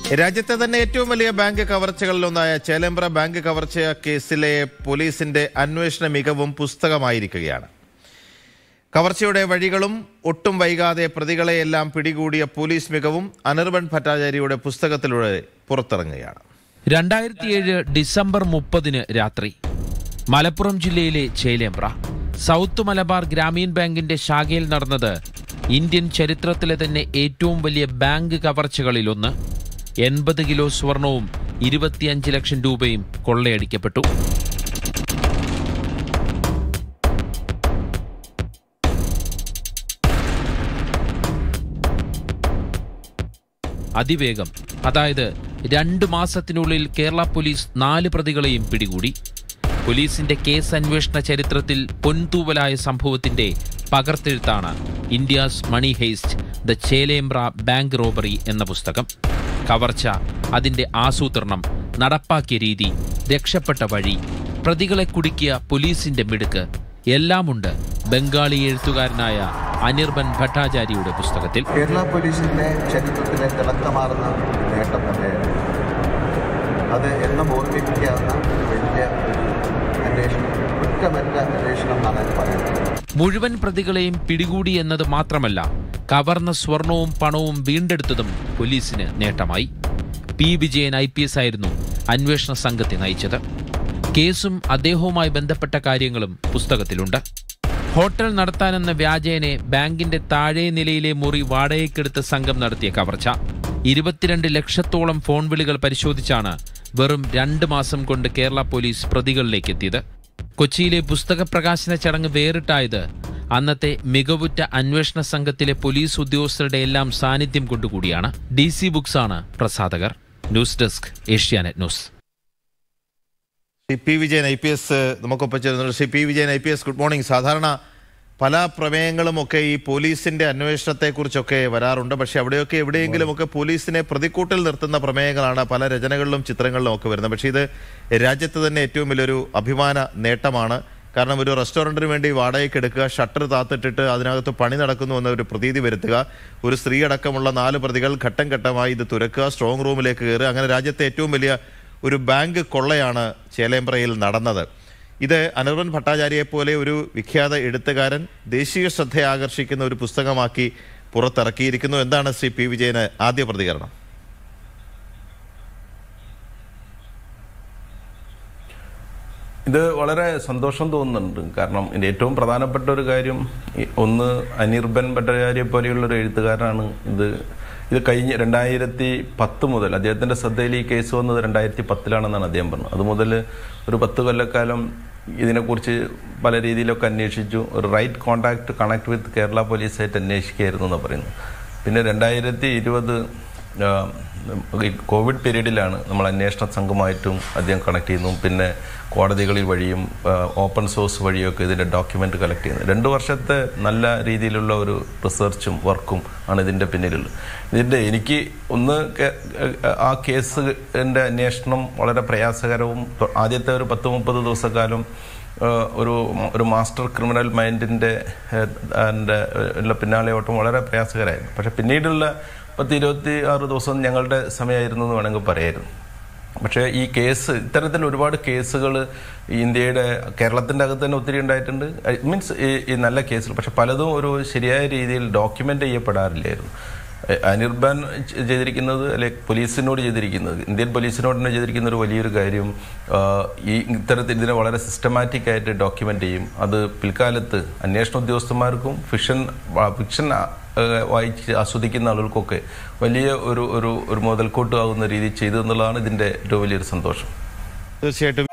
രാജ്യത്തെ തന്നെ ഏറ്റവും വലിയ ബാങ്ക് കവർച്ചകളിലൊന്നായ ചേലേമ്പ്ര ബാങ്ക് കവർച്ച കേസിലെ പോലീസിന്റെ അന്വേഷണ മികവും പുസ്തകമായിരിക്കുകയാണ് കവർച്ചയുടെ വഴികളും ഒട്ടും വൈകാതെ പ്രതികളെയെല്ലാം പിടികൂടിയ പോലീസ് മികവും അനിർബൻ ഭട്ടാചാര്യയുടെ പുസ്തകത്തിലൂടെ പുറത്തിറങ്ങുകയാണ് രണ്ടായിരത്തിയേഴ് ഡിസംബർ മുപ്പതിന് രാത്രി മലപ്പുറം ജില്ലയിലെ ചേലേമ്പ്ര സൗത്ത് മലബാർ ഗ്രാമീൺ ബാങ്കിന്റെ ശാഖയിൽ നടന്നത് ഇന്ത്യൻ ചരിത്രത്തിലെ തന്നെ ഏറ്റവും വലിയ ബാങ്ക് കവർച്ചകളിലൊന്ന് എൺപത് കിലോ സ്വർണവും ഇരുപത്തിയഞ്ച് ലക്ഷം രൂപയും കൊള്ളയടിക്കപ്പെട്ടു അതിവേഗം അതായത് രണ്ട് മാസത്തിനുള്ളിൽ കേരള പോലീസ് നാല് പ്രതികളെയും പിടികൂടി പോലീസിന്റെ കേസ് അന്വേഷണ ചരിത്രത്തിൽ പൊൻതൂവലായ സംഭവത്തിന്റെ പകർത്തെഴുത്താണ് India's money heist the Chelembra bank robbery എന്ന പുസ്തകം കവർച്ച അതിന്റെ ആസൂത്രണം നടപ്പാക്കിയ രീതി രക്ഷപ്പെട്ട വഴി പ്രതികളെ കുടുക്കിയ പോലീസിന്റെ മിടുക്ക് എല്ലാമുണ്ട് ബംഗാളി എഴുത്തുകാരനായ അനിർബൻ ഭട്ടാചാര്യയുടെ പുസ്തകത്തിൽ കേരള പോലീസിൻ്റെ ചരിത്രത്തിലെ തിളക്കമാർന്ന നേട്ടം തന്നെയായിരുന്നു അത് എന്നും ഓർമ്മിപ്പിക്കാവുന്ന വലിയ ഒരു അന്വേഷണം കുറ്റമറ്റ അന്വേഷണം എന്നാണ് എനിക്ക് പറയുന്നത് മുഴുവൻ പ്രതികളെയും പിടികൂടി എന്നത് മാത്രമല്ല കവർന്ന സ്വർണവും പണവും വീണ്ടെടുത്തതും പോലീസിന് നേട്ടമായി P Vijayan I P S ആയിരുന്നു അന്വേഷണ സംഘത്തെ നയിച്ചത് കേസും അദ്ദേഹവുമായി ബന്ധപ്പെട്ട കാര്യങ്ങളും പുസ്തകത്തിലുണ്ട് ഹോട്ടൽ നടത്താനെന്ന വ്യാജേനെ ബാങ്കിന്റെ താഴെ നിലയിലെ മുറി വാടകയ്ക്കെടുത്ത സംഘം നടത്തിയ കവർച്ച ഇരുപത്തിരണ്ട് ലക്ഷത്തോളം ഫോൺ വിളികൾ പരിശോധിച്ചാണ് വെറും രണ്ട് മാസം കൊണ്ട് കേരള പോലീസ് പ്രതികളിലേക്ക് എത്തിയത് കൊച്ചിയിലെ പുസ്തക പ്രകാശന ചടങ്ങ് വേറിട്ടായത് അന്നത്തെ മികവുറ്റ അന്വേഷണ സംഘത്തിലെ പോലീസ് ഉദ്യോഗസ്ഥരുടെ എല്ലാം സാന്നിധ്യം കൊണ്ടുകൂടിയാണ് ഡി സി ബുക്സ് ആണ് പ്രസാധകർ news desk Asianet news Shri P Vijayan I P S നമുക്കൊപ്പം ചേരുന്നുണ്ട് Shri P Vijayan I P S good morning സാധാരണ പല പ്രമേയങ്ങളും ഒക്കെ ഈ പോലീസിന്റെ അന്വേഷണത്തെക്കുറിച്ചൊക്കെ വരാറുണ്ട് പക്ഷെ അവിടെയൊക്കെ എവിടെയെങ്കിലുമൊക്കെ പോലീസിനെ പ്രതിക്കൂട്ടിൽ നിർത്തുന്ന പ്രമേയങ്ങളാണ് പല രചനകളിലും ചിത്രങ്ങളിലും ഒക്കെ വരുന്നത് പക്ഷേ ഇത് രാജ്യത്ത് തന്നെ ഏറ്റവും വലിയൊരു അഭിമാന നേട്ടമാണ് കാരണം ഒരു റെസ്റ്റോറൻറ്റിന് വേണ്ടി വാടകയ്ക്ക് എടുക്കുക ഷട്ടർ താത്തിട്ടിട്ട് അതിനകത്ത് പണി നടക്കുന്നു എന്ന ഒരു പ്രതീതി വരുത്തുക ഒരു സ്ത്രീ അടക്കമുള്ള നാല് പ്രതികൾ ഘട്ടം ഘട്ടമായി ഇത് തുരക്കുക സ്ട്രോങ് റൂമിലേക്ക് കയറുക അങ്ങനെ രാജ്യത്തെ ഏറ്റവും വലിയ ഒരു ബാങ്ക് കൊള്ളയാണ് ചേലേമ്പ്രയിൽ നടന്നത് ഇത് അനിർവൻ ഭട്ടാചാര്യയെ പോലെ ഒരു വിഖ്യാത എഴുത്തുകാരൻ ദേശീയ ശ്രദ്ധ ആകർഷിക്കുന്ന ഒരു പുസ്തകമാക്കി പുറത്തിറക്കിയിരിക്കുന്നു എന്താണ് ശ്രീ പി വിജയന് ആദ്യ പ്രതികരണം ഇത് വളരെ സന്തോഷം തോന്നുന്നുണ്ട് കാരണം ഇതിന്റെ ഏറ്റവും പ്രധാനപ്പെട്ട ഒരു കാര്യം ഈ ഒന്ന് അനിർബൻ ഭട്ടാചാര്യ പോലെയുള്ള ഒരു എഴുത്തുകാരനാണ് ഇത് ഇത് കഴിഞ്ഞ് രണ്ടായിരത്തി പത്ത് മുതൽ അദ്ദേഹത്തിന്റെ ശ്രദ്ധയിൽ ഈ കേസ് വന്നത് രണ്ടായിരത്തി പത്തിലാണെന്നാണ് അദ്ദേഹം പറഞ്ഞത് അതുമുതൽ ഒരു പത്ത് കൊല്ലക്കാലം ഇതിനെക്കുറിച്ച് പല രീതിയിലൊക്കെ അന്വേഷിച്ചു ഒരു right contact connect with Kerala പോലീസായിട്ട് അന്വേഷിക്കുകയായിരുന്നു എന്ന് പറയുന്നു പിന്നെ രണ്ടായിരത്തി ഇരുപത് ഈ കോവിഡ് പീരീഡിലാണ് നമ്മൾ അന്വേഷണ സംഘമായിട്ടും അദ്ദേഹം കണക്ട് ചെയ്യുന്നു പിന്നെ കോടതികളിൽ വഴിയും ഓപ്പൺ സോഴ്സ് വഴിയൊക്കെ ഇതിൻ്റെ ഡോക്യുമെൻ്റ് കളക്ട് ചെയ്യുന്നത് രണ്ട് വർഷത്തെ നല്ല രീതിയിലുള്ള ഒരു റിസർച്ചും വർക്കും ആണ് ഇതിൻ്റെ പിന്നിലുള്ളത് ഇതിൻ്റെ എനിക്ക് ഒന്ന് കേ- ആ കേസിൻ്റെ അന്വേഷണം വളരെ പ്രയാസകരവും ആദ്യത്തെ ഒരു പത്ത് മുപ്പത് ദിവസക്കാലം ഏഹ് ഒരു ഒരു മാസ്റ്റർ ക്രിമിനൽ മൈൻഡിൻ്റെ അതിൻ്റെ പിന്നാലെ ഓട്ടം വളരെ പ്രയാസകരമായിരുന്നു പക്ഷെ പിന്നീടുള്ള പത്ത് ഇരുപത്തി ആറ് ദിവസം ഞങ്ങളുടെ സമയമായിരുന്നു എന്ന് വേണമെങ്കിൽ പറയായിരുന്നു പക്ഷേ ഈ കേസ് ഇത്തരത്തിൽ ഒരുപാട് കേസുകൾ ഇന്ത്യയുടെ കേരളത്തിൻ്റെ അകത്ത് തന്നെ ഒത്തിരി ഉണ്ടായിട്ടുണ്ട് മീൻസ് ഈ ഈ നല്ല കേസുകൾ പക്ഷെ പലതും ഒരു ശരിയായ രീതിയിൽ ഡോക്യുമെൻ്റ് ചെയ്യപ്പെടാറില്ലായിരുന്നു എ- അനിർബാൻ ചെ- ചെയ്തിരിക്കുന്നത് അല്ലെ പോലീസിനോട് ചെയ്തിരിക്കുന്നത് ഇന്ത്യൻ പോലീസിനോട് തന്നെ ചെയ്തിരിക്കുന്ന ഒരു വലിയൊരു കാര്യം ആ, ഈ ഇത്തരത്തിൽ ഇതിനെ വളരെ സിസ്റ്റമാറ്റിക് ആയിട്ട് ഡോക്യുമെന്റ് ചെയ്യും അത് പിൽക്കാലത്ത് അന്വേഷണ ഉദ്യോഗസ്ഥന്മാർക്കും ഫിക്ഷൻ ഫിക്ഷൻ വായിച്ച് ആസ്വദിക്കുന്ന ആളുകൾക്കൊക്കെ വലിയ ഒരു ഒരു ഒരു മുതൽക്കൂട്ടാകുന്ന രീതിയിൽ ചെയ്തു എന്നുള്ളതാണ് ഇതിന്റെ ഏറ്റവും വലിയൊരു സന്തോഷം തീർച്ചയായിട്ടും